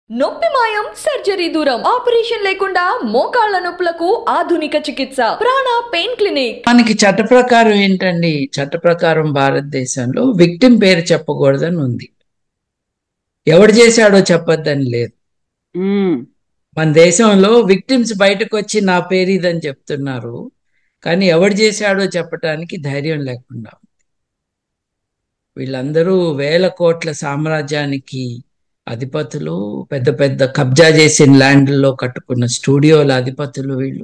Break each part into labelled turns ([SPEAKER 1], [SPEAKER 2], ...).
[SPEAKER 1] నొప్పి మాయం సర్జరీ దూరం ఆపరేషన్ లేకుండా మోకాళ్ల నొప్పులకు ఆధునిక చికిత్స ప్రాణ పెయిన్ క్లినిక్
[SPEAKER 2] మనకి చట్ట ప్రకారం ఏంటండి చట్ట ప్రకారం భారతదేశంలో విక్టిమ్ పేరు చెప్పకూడదని ఉంది ఎవడు చేశాడో చెప్పొద్దని లేదు
[SPEAKER 3] ఉమ్,
[SPEAKER 2] మన దేశంలో విక్టిమ్స్ బయటకు వచ్చి నా పేరు ఇదని చెప్తున్నారు కానీ ఎవడు చేశాడో చెప్పటానికి ధైర్యం లేకుండా ఉంది. వీళ్ళందరూ వేల కోట్ల సామ్రాజ్యానికి అధిపతులు పెద్ద పెద్ద కబ్జా చేసిన ల్యాండ్లో కట్టుకున్న స్టూడియోల అధిపతులు వీళ్ళు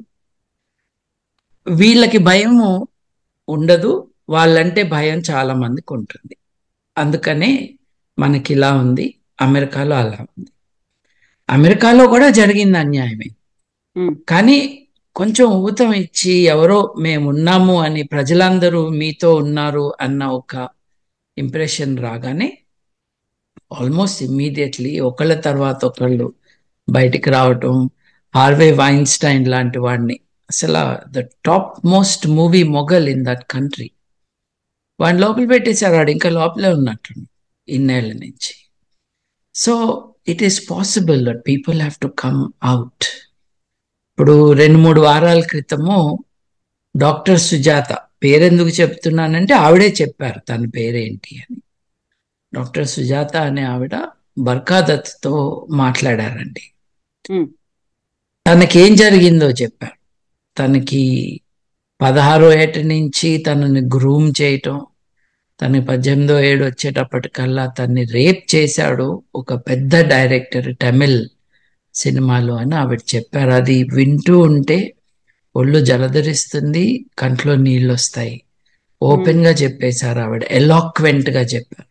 [SPEAKER 2] వీళ్ళకి భయము ఉండదు వాళ్ళంటే భయం చాలా మందికి ఉంటుంది అందుకనే మనకి ఇలా ఉంది అమెరికాలో అలా ఉంది అమెరికాలో కూడా జరిగింది అన్యాయమే
[SPEAKER 3] ఉమ్,
[SPEAKER 2] కానీ కొంచెం ఊతం ఇచ్చి ఎవరో మేము ఉన్నాము అని ప్రజలందరూ మీతో ఉన్నారు అన్న ఒక ఇంప్రెషన్ రాగానే ఆల్మోస్ట్ ఇమ్మీడియట్లీ ఒకళ్ళ తర్వాత ఒకళ్ళు బయటికి రావటం హార్వే వైన్స్టైన్ లాంటి వాడిని అసలు the top most movie mogul in that country వాడిని లోపల పెట్టేశారు వాడు ఇంకా లోపలే ఉన్నట్టు ఇన్నేళ్ల నుంచి so it is possible that people have to come out ఇప్పుడు రెండు మూడు వారాల క్రితము డాక్టర్ సుజాత పేరెందుకు చెప్తున్నానంటే ఆవిడే చెప్పారు తన పేరేంటి అని డాక్టర్ సుజాత అనే ఆవిడ బర్కాదత్తో మాట్లాడారండి
[SPEAKER 3] ఉమ్,
[SPEAKER 2] తనకేం జరిగిందో చెప్పారు తనకి పదహారో ఏట నుంచి తనని గ్రూమ్ చేయటం తన పద్దెనిమిదో ఏడు వచ్చేటప్పటికల్లా తన్ని రేప్ చేశాడు ఒక పెద్ద డైరెక్టర్ తమిళ్ సినిమాలో అని ఆవిడ చెప్పారు అది వింటూ ఉంటే ఒళ్ళు జలధరిస్తుంది కంట్లో నీళ్ళు వస్తాయి ఓపెన్ గా చెప్పేశారు ఆవిడ ఎలాక్వెంట్ గా చెప్పారు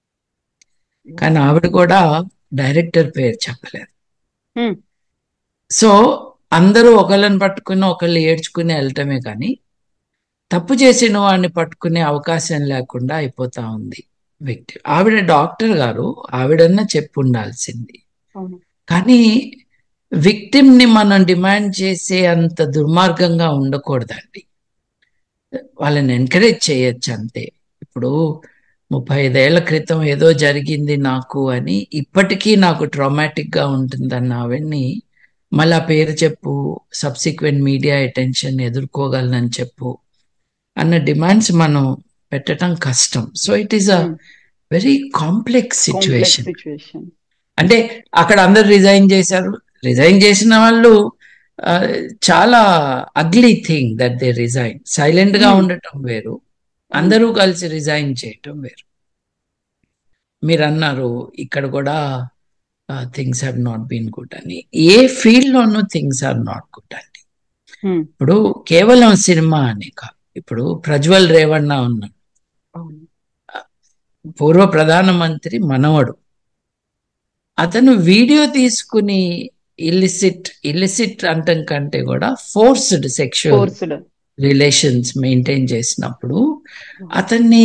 [SPEAKER 2] కానీ ఆవిడ కూడా డైరెక్టర్ పేరు చెప్పలేదు
[SPEAKER 3] ఉమ్,
[SPEAKER 2] సో అందరూ ఒకళ్ళని పట్టుకుని ఒకళ్ళు ఏడ్చుకుని వెళ్ళటమే కానీ తప్పు చేసిన వాడిని పట్టుకునే అవకాశం లేకుండా అయిపోతా ఉంది వ్యక్తి ఆవిడ డాక్టర్ గారు ఆవిడన్నా చెప్పు ఉండాల్సింది
[SPEAKER 3] అవును.
[SPEAKER 2] కానీ విక్టిమ్ ని మనం డిమాండ్ చేసే అంత దుర్మార్గంగా ఉండకూడదండి వాళ్ళని ఎంకరేజ్ చేయొచ్చు అంతే ఇప్పుడు ముప్పై ఐదేళ్ల క్రితం ఏదో జరిగింది నాకు అని ఇప్పటికీ నాకు ట్రామాటిక్ గా ఉంటుందన్న ఆవిడ్ని మళ్ళీ ఆ పేరు చెప్పు సబ్సిక్వెంట్ మీడియా అటెన్షన్ ఎదుర్కోగలనని చెప్పు అన్న డిమాండ్స్ మనం పెట్టడం కష్టం so it is a
[SPEAKER 3] Hmm.
[SPEAKER 2] Very complex
[SPEAKER 3] complex
[SPEAKER 2] situation
[SPEAKER 3] situation.
[SPEAKER 2] అంటే అక్కడ అందరు రిజైన్ చేశారు రిజైన్ చేసిన వాళ్ళు ఆ, చాలా ugly thing that they resign silent గా
[SPEAKER 3] Hmm.
[SPEAKER 2] ఉండటం వేరు అందరూ కలిసి రిజైన్ చేయటం వేరు మీరు అన్నారు ఇక్కడ కూడా things have not been good అని ఏ ఫీల్డ్ లోనూ థింగ్స్ ఆర్ నాట్ గుడ్ అండి
[SPEAKER 3] ఉమ్,
[SPEAKER 2] ఇప్పుడు కేవలం సినిమా అని కాదు ఇప్పుడు ప్రజ్వల్ రేవಣ್ణ ఉన్నాడు
[SPEAKER 3] అవును.
[SPEAKER 2] పూర్వ ప్రధానమంత్రి మనవడు అతను వీడియో తీసుకుని ఇల్లిసిట్ ఇల్లిసిట్ అంటం కంటే కూడా forced sexual
[SPEAKER 3] Forced.
[SPEAKER 2] Relations maintain చేసినప్పుడు అతన్ని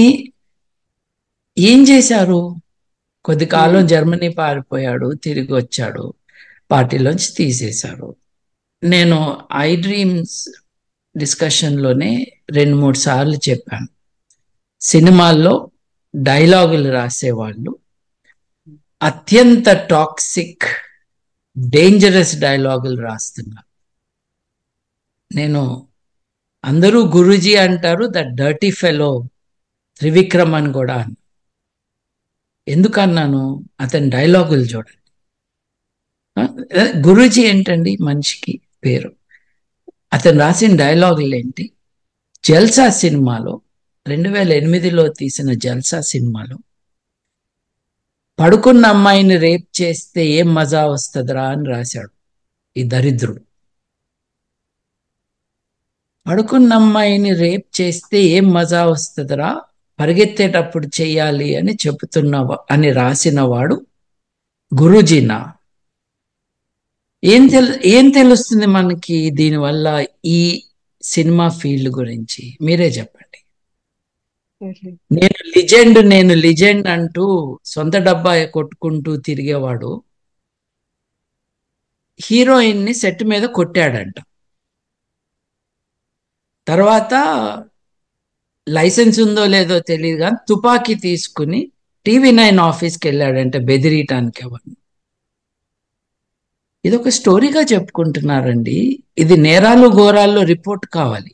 [SPEAKER 2] ఏం చేశారు కొద్ది కాలం
[SPEAKER 3] Hmm.
[SPEAKER 2] జర్మనీ పారిపోయాడు తిరిగి వచ్చాడు పార్టీలోంచి తీసేశారు నేను ఐ డ్రీమ్స్ డిస్కషన్లోనే రెండు మూడు సార్లు చెప్పాను సినిమాల్లో డైలాగులు రాసేవాళ్ళు అత్యంత టాక్సిక్ డేంజరస్ డైలాగులు రాస్తున్నారు నేను అందరూ గురూజీ అంటారు ద డర్టీ ఫెలో త్రివిక్రమ్ అని కూడా అన్నా ఎందుకన్నాను అతని డైలాగులు చూడండి ఆ, గురూజీ ఏంటండి మనిషికి పేరు అతను రాసిన డైలాగులు ఏంటి జల్సా సినిమాలో రెండు వేల ఎనిమిదిలో తీసిన జల్సా సినిమాలో పడుకున్న అమ్మాయిని రేప్ చేస్తే ఏం మజా వస్తుందిరా అని రాశాడు ఈ దరిద్రుడు పడుకున్న అమ్మాయిని రేప్ చేస్తే ఏం మజా వస్తుందిరా పరిగెత్తేటప్పుడు చెయ్యాలి అని చెబుతున్న అని రాసిన వాడు గురూజీనా ఏం తెలు ఏం తెలుస్తుంది మనకి దీనివల్ల ఈ సినిమా ఫీల్డ్ గురించి మీరే చెప్పండి నేను లిజెండ్ నేను లిజెండ్ అంటూ సొంత డబ్బా కొట్టుకుంటూ తిరిగేవాడు హీరోయిన్ ని సెట్ మీద కొట్టాడంట తర్వాత లైసెన్స్ ఉందో లేదో తెలియదు కానీ తుపాకీ తీసుకుని టీవీ నైన్ ఆఫీస్కి వెళ్ళాడంటే బెదిరియటానికి ఎవరిని ఇది ఒక స్టోరీగా చెప్పుకుంటున్నారండి ఇది నేరాలు ఘోరాల్లో రిపోర్ట్ కావాలి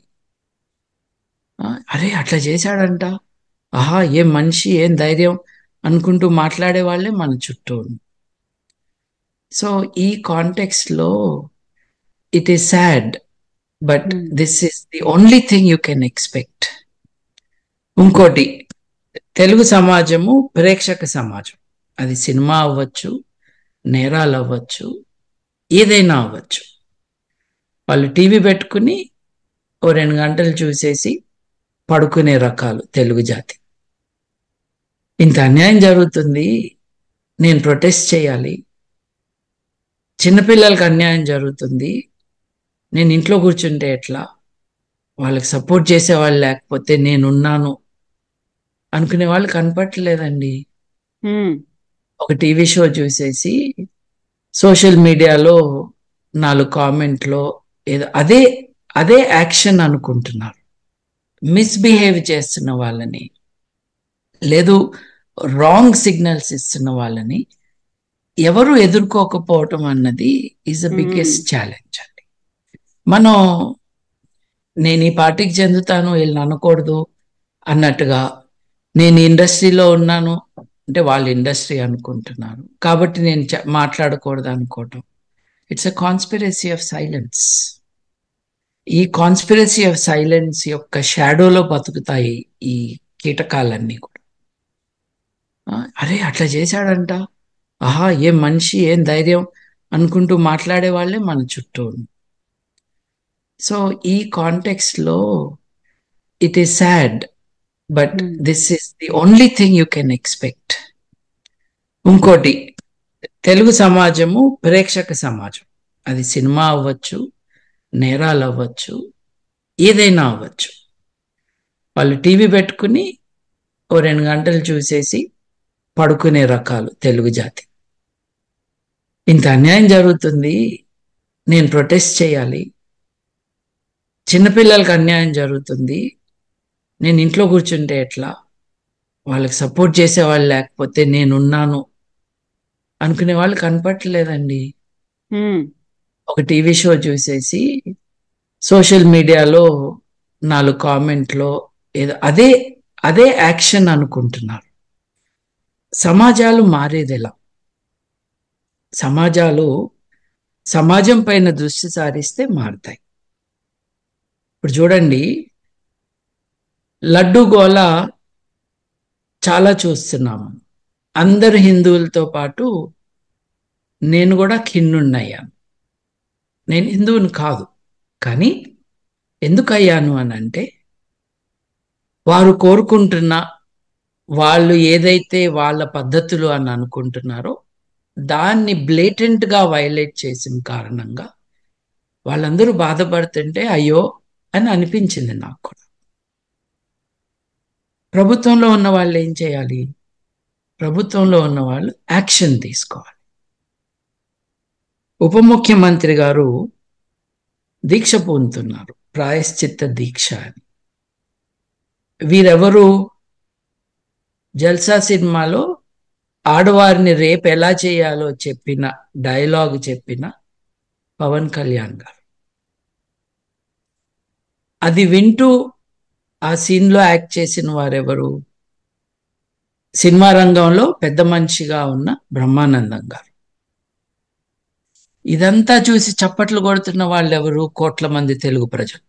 [SPEAKER 2] ఆ, అరే అట్లా చేశాడంట ఆహా ఏం మనిషి ఏం ధైర్యం అనుకుంటూ మాట్లాడే వాళ్ళే మన చుట్టూ ఉన్నారు. సో ఈ కాంటెక్స్ట్ లో it is sad but
[SPEAKER 3] Hmm.
[SPEAKER 2] This is the only thing you can expect ఇంకోటి తెలుగు సమాజము ప్రేక్షక సమాజం అది సినిమా అవ్వచ్చు నేరాలు అవ్వచ్చు ఏదైనా అవ్వచ్చు వాళ్ళు టీవీ పెట్టుకుని ఓ రెండు గంటలు చూసేసి పడుకునే రకాలు తెలుగు జాతి ఇంత అన్యాయం జరుగుతుంది నేను ప్రొటెస్ట్ చేయాలి చిన్నపిల్లలకు అన్యాయం జరుగుతుంది నేను ఇంట్లో కూర్చుంటే ఎట్లా వాళ్ళకి సపోర్ట్ చేసే వాళ్ళు లేకపోతే నేనున్నాను అనుకునే వాళ్ళు కనపట్లేదండి
[SPEAKER 3] ఉమ్,
[SPEAKER 2] ఒక టీవీ షో చూసేసి సోషల్ మీడియాలో నాలుగు కామెంట్లో ఏదో అదే అదే యాక్షన్ అనుకుంటున్నారు మిస్బిహేవ్ చేస్తున్న వాళ్ళని లేదు రాంగ్ సిగ్నల్స్ ఇస్తున్న వాళ్ళని ఎవరు ఎదుర్కోకపోవటం అన్నది is the
[SPEAKER 3] Hmm.
[SPEAKER 2] Biggest challenge అండి మనం నేను ఈ పార్టీకి చెందుతాను వీళ్ళని అనకూడదు అన్నట్టుగా నేను ఈ ఇండస్ట్రీలో ఉన్నాను అంటే వాళ్ళు ఇండస్ట్రీ అనుకుంటున్నారు కాబట్టి నేను చ- మాట్లాడకూడదు అనుకోవటం it's a conspiracy of silence ఈ కాన్స్పిరసీ ఆఫ్ సైలెన్స్ యొక్క షాడోలో బతుకుతాయి ఈ కీటకాలన్నీ కూడా ఆ, అరే అట్లా చేశాడంట ఆహా ఏం మనిషి ఏం ధైర్యం అనుకుంటూ మాట్లాడే వాళ్ళే మన చుట్టూ ఉన్నారు. సో ఈ కాంటెక్స్ట్ లో it is sad but
[SPEAKER 3] Hmm.
[SPEAKER 2] This is the only thing you can expect ఇంకోటి తెలుగు సమాజము ప్రేక్షక సమాజం అది సినిమా అవ్వచ్చు నేరాలు అవ్వచ్చు ఏదైనా అవ్వచ్చు వాళ్ళు టీవీ పెట్టుకుని ఓ రెండు గంటలు చూసేసి పడుకునే రకాలు తెలుగు జాతి ఇంత అన్యాయం జరుగుతుంది నేను ప్రొటెస్ట్ చేయాలి చిన్నపిల్లలకు అన్యాయం జరుగుతుంది నేను ఇంట్లో కూర్చుంటే ఎట్లా వాళ్ళకి సపోర్ట్ చేసే వాళ్ళు లేకపోతే నేనున్నాను అనుకునే వాళ్ళు కనపట్లేదండి
[SPEAKER 3] ఉమ్,
[SPEAKER 2] ఒక టీవీ షో చూసేసి సోషల్ మీడియాలో నాలుగు కామెంట్లో ఏదో అదే అదే యాక్షన్ అనుకుంటున్నారు సమాజాలు మారేది ఎలా సమాజాలు సమాజం పైన దృష్టి సారిస్తే మారుతాయి ఇప్పుడు చూడండి లడ్డు గోల చాలా చూస్తున్నాము అందరు హిందువులతో పాటు నేను కూడా ఖిన్నున్నయ్యాను నేను హిందువుని కాదు కానీ ఎందుకు అయ్యాను అని అంటే వారు కోరుకుంటున్న వాళ్ళు ఏదైతే వాళ్ళ పద్ధతులు అని అనుకుంటున్నారో దాన్ని blatant గా వైలేట్ చేసిన కారణంగా వాళ్ళందరూ బాధపడుతుంటే అయ్యో అని అనిపించింది నాకు కూడా ప్రభుత్వంలో ఉన్న వాళ్ళు ఏం చేయాలి ప్రభుత్వంలో ఉన్న వాళ్ళు యాక్షన్ తీసుకోవాలి ఉప ముఖ్యమంత్రి గారు దీక్ష పొందుతున్నారు ప్రాయశ్చిత్త దీక్ష అని వీరెవరు జల్సా సినిమాలో ఆడవారిని రేపు ఎలా చేయాలో చెప్పిన డైలాగ్ చెప్పిన పవన్ కళ్యాణ్ గారు అది వింటూ ఆ సీన్లో యాక్ట్ చేసిన వారెవరు సినిమా రంగంలో పెద్ద మనిషిగా ఉన్న బ్రహ్మానందం గారు ఇదంతా చూసి చప్పట్లు కొడుతున్న వాళ్ళు ఎవరు కోట్ల మంది తెలుగు ప్రజలు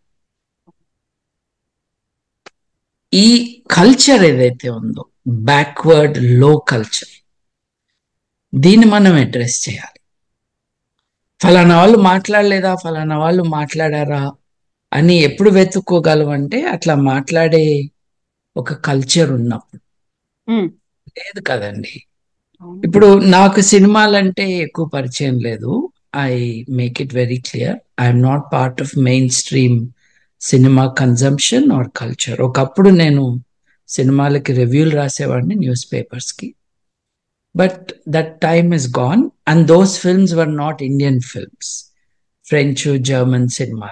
[SPEAKER 2] ఈ కల్చర్ ఏదైతే ఉందో బ్యాక్వర్డ్ లో కల్చర్ దీన్ని మనం అడ్రస్ చేయాలి ఫలానా వాళ్ళు మాట్లాడలేదా ఫలానా వాళ్ళు మాట్లాడారా అని ఎప్పుడు వెతుక్కోగలమంటే అట్లా మాట్లాడే ఒక కల్చర్ ఉన్నప్పుడు
[SPEAKER 3] ఉమ్,
[SPEAKER 2] లేదు కదండి
[SPEAKER 3] అవును.
[SPEAKER 2] ఇప్పుడు నాకు సినిమాలంటే ఎక్కువ పరిచయం లేదు I make it very clear I'm not part of mainstream cinema consumption or culture ఒకప్పుడు నేను సినిమాలకి రివ్యూలు రాసేవాడిని న్యూస్ పేపర్స్కి but that time is gone and those films were not Indian films French German cinema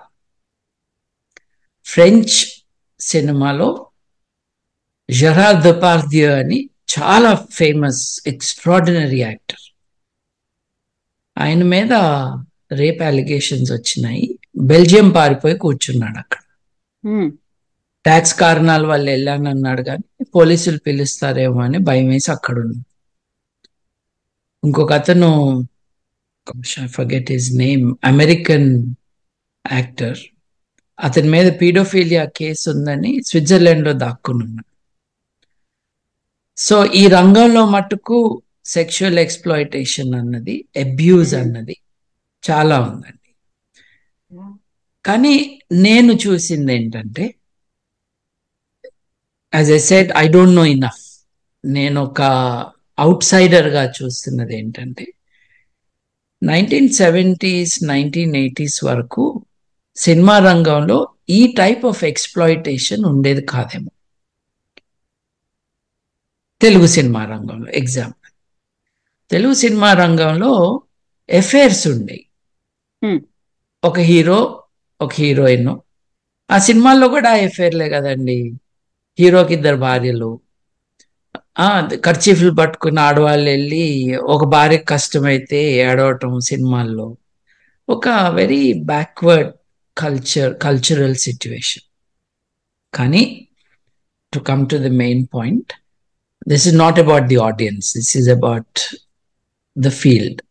[SPEAKER 2] French సినిమాలో Gerard దపార్దియో అని చాలా famous extraordinary actor ఆయన మీద రేప్ అలిగేషన్స్ వచ్చినాయి బెల్జియం పారిపోయి కూర్చున్నాడు అక్కడ
[SPEAKER 3] ఉమ్,
[SPEAKER 2] ట్యాక్స్ కారణాల వల్ల వెళ్ళానన్నాడు కానీ పోలీసులు పిలుస్తారేమో అని భయం వేసి అక్కడ ఉన్నాడు ఇంకొక అతను forget his name American actor అతని మీద పీడోఫీలియా కేసు ఉందని స్విట్జర్లాండ్ లో దాక్కుని ఉన్నాడు సో ఈ రంగంలో మటుకు సెక్షువల్ ఎక్స్ప్లాయిటేషన్ అన్నది అబ్యూజ్ అన్నది చాలా ఉందండి కానీ నేను చూసింది ఏంటంటే as I said I don't know enough నేను ఒక అవుట్ గా చూస్తున్నది ఏంటంటే నైన్టీన్ సెవెంటీస్ నైన్టీన్ ఎయిటీస్ వరకు సినిమా రంగంలో ఈ టైప్ ఆఫ్ ఎక్స్ప్లాయిటేషన్ ఉండేది కాదేమో తెలుగు సినిమా రంగంలో ఎగ్జాంపుల్ తెలుగు సినిమా రంగంలో ఎఫైర్స్ ఉండేవి
[SPEAKER 3] Hmm.
[SPEAKER 2] ఒక హీరో ఒక హీరోయిన్ ఆ సినిమాల్లో కూడా ఎఫైర్లే కదండి హీరోకి ఇద్దరు భార్యలు ఆ ఖర్చీఫ్లు పట్టుకుని ఆడవాళ్ళు వెళ్ళి ఒక భార్యకి కష్టమైతే ఏడవటం సినిమాల్లో ఒక very backward culture cultural situation కానీ to come to the main point this is not about the audience this is about the field